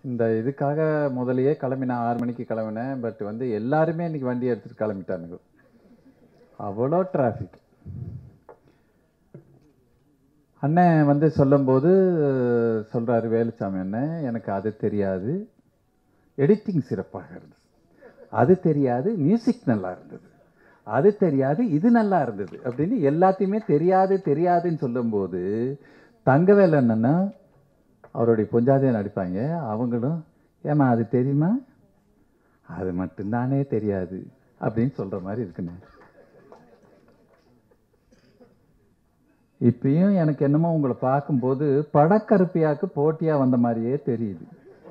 இந்த இதுக்காக முதலையே கிளம்பினேன் ஆறு மணிக்கு கிளம்பினேன் பட் வந்து எல்லாருமே இன்னைக்கு வண்டி எடுத்துட்டு கிளம்பிட்டானுங்க அவ்வளோ டிராஃபிக் அண்ணன் வந்து சொல்லும்போது சொல்றாரு வேலுச்சாமி அண்ணன் எனக்கு அது தெரியாது எடிட்டிங் சிறப்பாக இருந்தது அது தெரியாது மியூசிக் நல்லா இருந்தது அது தெரியாது இது நல்லா இருந்தது அப்படின்னு எல்லாத்தையுமே தெரியாது தெரியாதுன்னு சொல்லும்போது தங்கவேல் அண்ணன்னா அவருடைய பொஞ்சாதையை நடிப்பாங்க அவங்களும் ஏமா அது தெரியுமா அது மட்டும்தானே தெரியாது அப்படின்னு சொல்ற மாதிரி இருக்குண்ணே இப்பயும் எனக்கு என்னமோ உங்களை பார்க்கும்போது படக்கருப்பியாக்கு போட்டியா வந்த மாதிரியே தெரியுது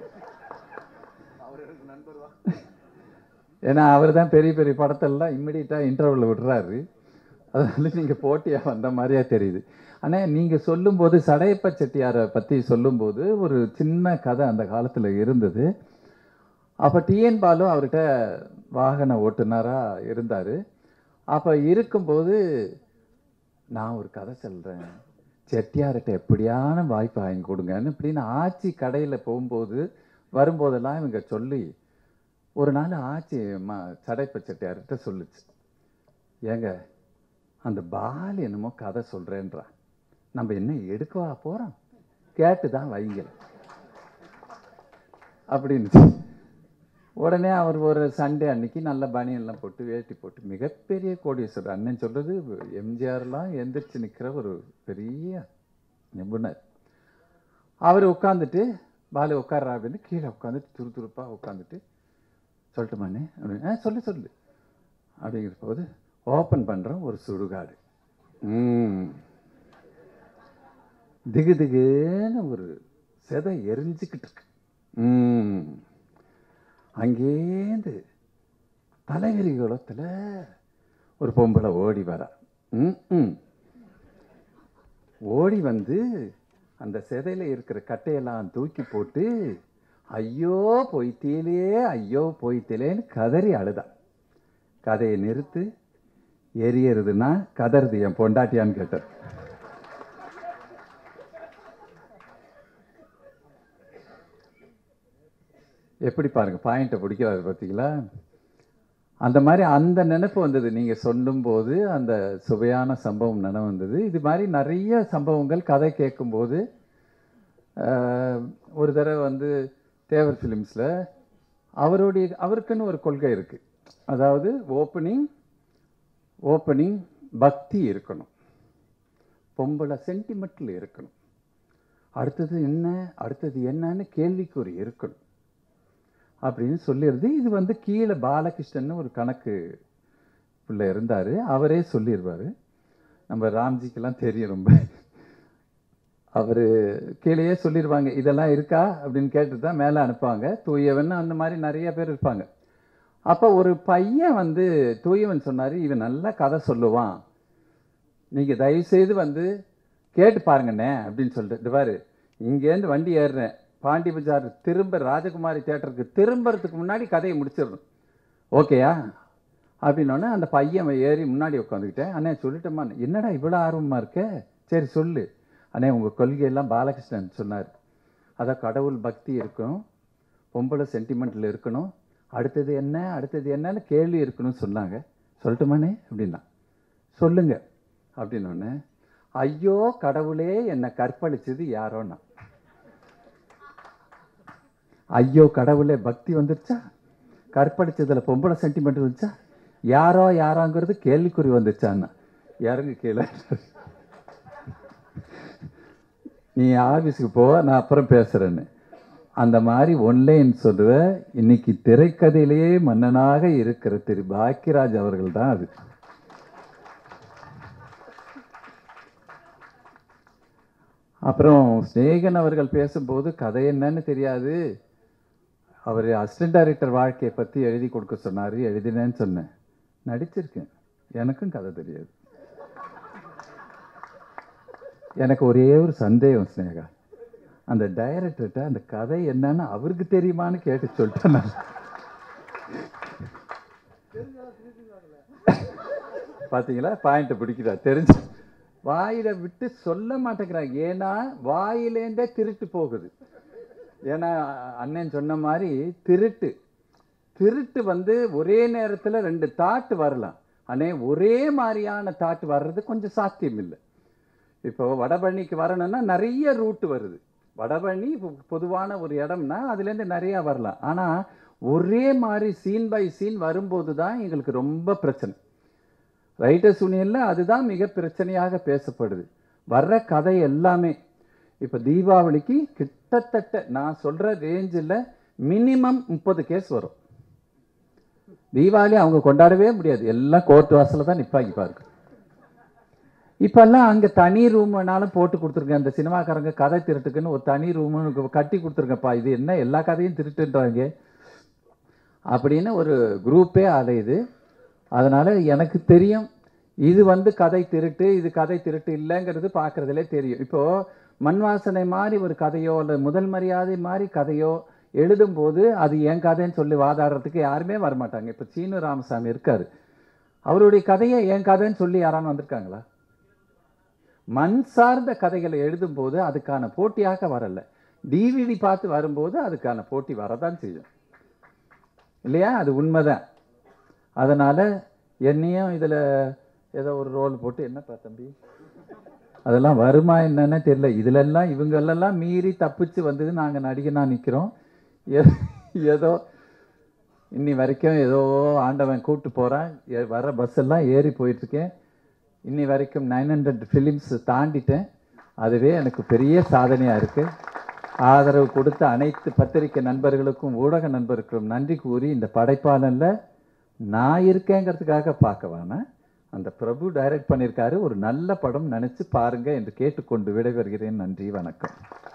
ஏன்னா அவர் தான் பெரிய பெரிய படத்தெல்லாம் இம்மிடியட்டாக இன்டர்வல் விடுறாரு அதனால நீங்கள் போட்டியாக வந்த மாதிரியா தெரியுது ஆனால் நீங்கள் சொல்லும்போது சடையப்ப செட்டியாரை பற்றி சொல்லும்போது ஒரு சின்ன கதை அந்த காலத்தில் இருந்தது அப்போ டிஎன் பாலு அவர்கிட்ட வாகன ஓட்டுநராக இருந்தார் அப்போ இருக்கும்போது நான் ஒரு கதை சொல்கிறேன் செட்டியார்கிட்ட எப்படியான வாய்ப்பு வாங்கி கொடுங்கன்னு இப்படின்னு ஆச்சி கடையில் போகும்போது வரும்போதெல்லாம் இவங்க சொல்லி ஒரு நாள் ஆச்சி மா சடைப்ப செட்டியார்கிட்ட சொல்லுச்சு ஏங்க அந்த பால் என்னமோ கதை சொல்கிறேன்றா நம்ம என்ன எடுக்கவா போகிறோம் கேட்டு தான் வைங்க அப்படின்னு உடனே அவர் ஒரு சண்டே அன்னைக்கு நல்ல பனியெல்லாம் போட்டு வேட்டி போட்டு மிகப்பெரிய கோடீஸ்வரர் அண்ணன் சொல்றது எம்ஜிஆர்லாம் எந்திரிச்சு நிற்கிற ஒரு பெரிய நிபுணர் அவர் உட்காந்துட்டு பாலு உட்கார்றா அப்படின்னு கீழே உட்காந்துட்டு துரு துருப்பாக உட்காந்துட்டு சொல்லட்டுமாண்ணே அப்படின்னு ஆ சொல்லு சொல்லு அப்படிங்கிற போது ஓப்பன் பண்ணுறோம் ஒரு சுடுகாடு ம் திகு திகுன்னு ஒரு செதை எரிஞ்சுக்கிட்டு இருக்கு ம் அங்கேருந்து தலைவிரி குளத்தில் ஒரு பொம்பளை ஓடி வரா ம் ம் ஓடி வந்து அந்த சிதையில இருக்கிற கட்டையெல்லாம் தூக்கி போட்டு ஐயோ பொய்த்தீலே ஐயோ பொய்த்தீலேன்னு கதறி அழுதான் கதையை நிறுத்து எரியறதுன்னா கதறுது என் பொண்டாட்டியான்னு கேட்டார் எப்படி பாருங்க பாயிண்ட்டை பிடிக்கிறாரு பார்த்தீங்களா அந்த மாதிரி அந்த நினைப்பு வந்தது நீங்கள் சொல்லும்போது அந்த சுவையான சம்பவம் நினைவு வந்தது இது மாதிரி நிறைய சம்பவங்கள் கதை கேட்கும்போது ஆஹ், ஒரு தடவை வந்து தேவர் ஃபிலிம்ஸில் அவருடைய அவருக்குன்னு ஒரு கொள்கை இருக்குது அதாவது ஓப்பனிங் ஓப்பனிங் பக்தி இருக்கணும் பொம்பளை சென்டிமெண்ட்டில் இருக்கணும் அடுத்தது என்ன அடுத்தது என்னன்னு கேள்விக்குறி இருக்கணும் அப்படின்னு சொல்லிடுது இது வந்து கீழே பாலகிருஷ்ணன் ஒரு கணக்கு பிள்ளை இருந்தார் அவரே சொல்லிடுவார் நம்ம ராம்ஜிக்கெல்லாம் தெரியும் ரொம்ப அவர் கீழேயே சொல்லிடுவாங்க இதெல்லாம் இருக்கா அப்படின்னு கேட்டு தான் மேலே அனுப்புவாங்க தூயவன் அந்த மாதிரி நிறைய பேர் இருப்பாங்க அப்போ ஒரு பையன் வந்து தூயவன் சொன்னார் இவன் நல்லா கதை சொல்லுவான் நீங்கள் தயவுசெய்து வந்து கேட்டு பாருங்கண்ணே அப்படின்னு சொல்லிட்டு இது பாரு இங்கேருந்து வண்டி ஏறுறேன் பாண்டி பஜார் திரும்ப ராஜகுமாரி தேட்டருக்கு திரும்புறதுக்கு முன்னாடி கதையை முடிச்சிடணும் ஓகேயா அப்படின்னோடனே அந்த பையன் ஏறி முன்னாடி உட்காந்துக்கிட்டேன் அண்ணே சொல்லட்டுமா என்னடா இவ்வளோ ஆர்வமாக இருக்க சரி சொல்லு அண்ணே உங்கள் கொள்கையெல்லாம் பாலகிருஷ்ணன் சொன்னார் அதான் கடவுள் பக்தி இருக்கணும் பொம்பளை சென்டிமெண்ட்டில் இருக்கணும் அடுத்தது என்ன அடுத்தது என்னன்னு கேள்வி இருக்கணும்னு சொன்னாங்க சொல்லட்டுமாண்ணே அப்படின்னா சொல்லுங்க அப்படின்னோடனே ஐயோ கடவுளே என்னை கற்பழிச்சது யாரோன்னா ஐயோ கடவுளே பக்தி வந்துருச்சா கற்பழிச்சதுல பொம்பளை சென்டிமெண்ட் வந்துச்சா யாரோ யாரோங்கிறது கேள்விக்குறி வந்துச்சான்னா இறங்கு கீழே நீ ஆஃபீஸுக்கு போ நான் அப்புறம் பேசுகிறேன்னு அந்த மாதிரி ஒன்லைன் சொல்லுவ இன்னைக்கு திரைக்கதையிலேயே மன்னனாக இருக்கிற திரு பாக்கியராஜ் அவர்கள் தான் அது அப்புறம் ஸ்நேகன் அவர்கள் பேசும்போது கதை என்னன்னு தெரியாது அவர் அசிஸ்டன்ட் டைரக்டர் வாழ்க்கையை பற்றி எழுதி கொடுக்க சொன்னார் எழுதினேன்னு சொன்னேன் நடிச்சிருக்கேன் எனக்கும் கதை தெரியாது எனக்கு ஒரே ஒரு சந்தேகம் ஸ்னேகா அந்த டைரக்டர்கிட்ட அந்த கதை என்னன்னு அவருக்கு தெரியுமான்னு கேட்டு சொல்லிட்டேன் நான் பார்த்தீங்களா பாயிண்ட்டை பிடிக்கிறா தெரிஞ்சு வாயில விட்டு சொல்ல மாட்டேங்கிறாங்க ஏன்னா வாயிலேருந்தே திருட்டு போகுது ஏன்னா அண்ணன் சொன்ன மாதிரி திருட்டு திருட்டு வந்து ஒரே நேரத்தில் ரெண்டு தாட் வரலாம் அண்ணே ஒரே மாதிரியான தாட் வர்றது கொஞ்சம் சாத்தியம் இல்லை இப்போ வடபழனிக்கு வரணும்னா நிறைய ரூட் வருது வடபழனி பொ- பொதுவான ஒரு இடம்னா அதுலேருந்து நிறையா வரலாம் ஆனால் ஒரே மாதிரி சீன் பை சீன் வரும்போது தான் எங்களுக்கு ரொம்ப பிரச்சனை ரைட்டர்ஸ் யூனியனில் அதுதான் மிக பிரச்சனையாக பேசப்படுது வர்ற கதை எல்லாமே இப்போ தீபாவளிக்கு கிட்டத்தட்ட நான் சொல்கிற ரேஞ்சில் மினிமம் முப்பது கேஸ் வரும் தீபாவளி அவங்க கொண்டாடவே முடியாது எல்லாம் கோர்ட் வாசலில் தான் நிற்பாங்க பாருங்க இப்போல்லாம் அங்கே தனி ரூம் வேணாலும் போட்டு கொடுத்துருங்க அந்த சினிமாக்காரங்க கதை திருட்டுக்குன்னு ஒரு தனி ரூம்னு கட்டி கொடுத்துருங்கப்பா இது என்ன எல்லா கதையும் திருட்டுன்றாங்க அப்படின்னு ஒரு குரூப்பே அலையுது அதனால் எனக்கு தெரியும் இது வந்து கதை திருட்டு இது கதை திருட்டு இல்லைங்கிறது பார்க்குறதுலே தெரியும் இப்போது மண் வாசனை மாதிரி ஒரு கதையோ இல்லை முதல் மரியாதை மாதிரி கதையோ எழுதும்போது அது என் கதைன்னு சொல்லி வாதாடுறதுக்கு யாருமே வரமாட்டாங்க இப்போ சீனு ராமசாமி இருக்காரு அவருடைய கதையை என் கதைன்னு சொல்லி யாரானு வந்திருக்காங்களா மண் சார்ந்த கதைகளை எழுதும்போது அதுக்கான போட்டியாக வரல டிவிடி பார்த்து வரும்போது அதுக்கான போட்டி வரதான் செய்யும் இல்லையா அது உண்மைதான் அதனால் என்னையும் இதில் ஏதோ ஒரு ரோல் போட்டு என்னப்பா தம்பி அதெல்லாம் வருமா என்னன்னு தெரியல இதுலெல்லாம் இவங்களெல்லாம் மீறி தப்பிச்சு வந்தது நாங்கள் நடிகனாக நிற்கிறோம் ஏதோ இன்னி வரைக்கும் ஏதோ ஆண்டவன் கூட்டு போகிறான் வர பஸ் எல்லாம் ஏறி போயிட்டுருக்கேன் இன்னி வரைக்கும் நைன் ஹண்ட்ரட் ஃபிலிம்ஸ் தாண்டிட்டேன் அதுவே எனக்கு பெரிய சாதனையாக இருக்குது ஆதரவு கொடுத்த அனைத்து பத்திரிகை நண்பர்களுக்கும் ஊடக நண்பர்களுக்கும் நன்றி கூறி இந்த படைப்பாளனில் நான் இருக்கேங்கிறதுக்காக பார்க்க வேணாம் அந்த பிரபு டைரக்ட் பண்ணியிருக்காரு ஒரு நல்ல படம் நினச்சி பாருங்க என்று கேட்டுக்கொண்டு விடைபெறுகிறேன் நன்றி வணக்கம்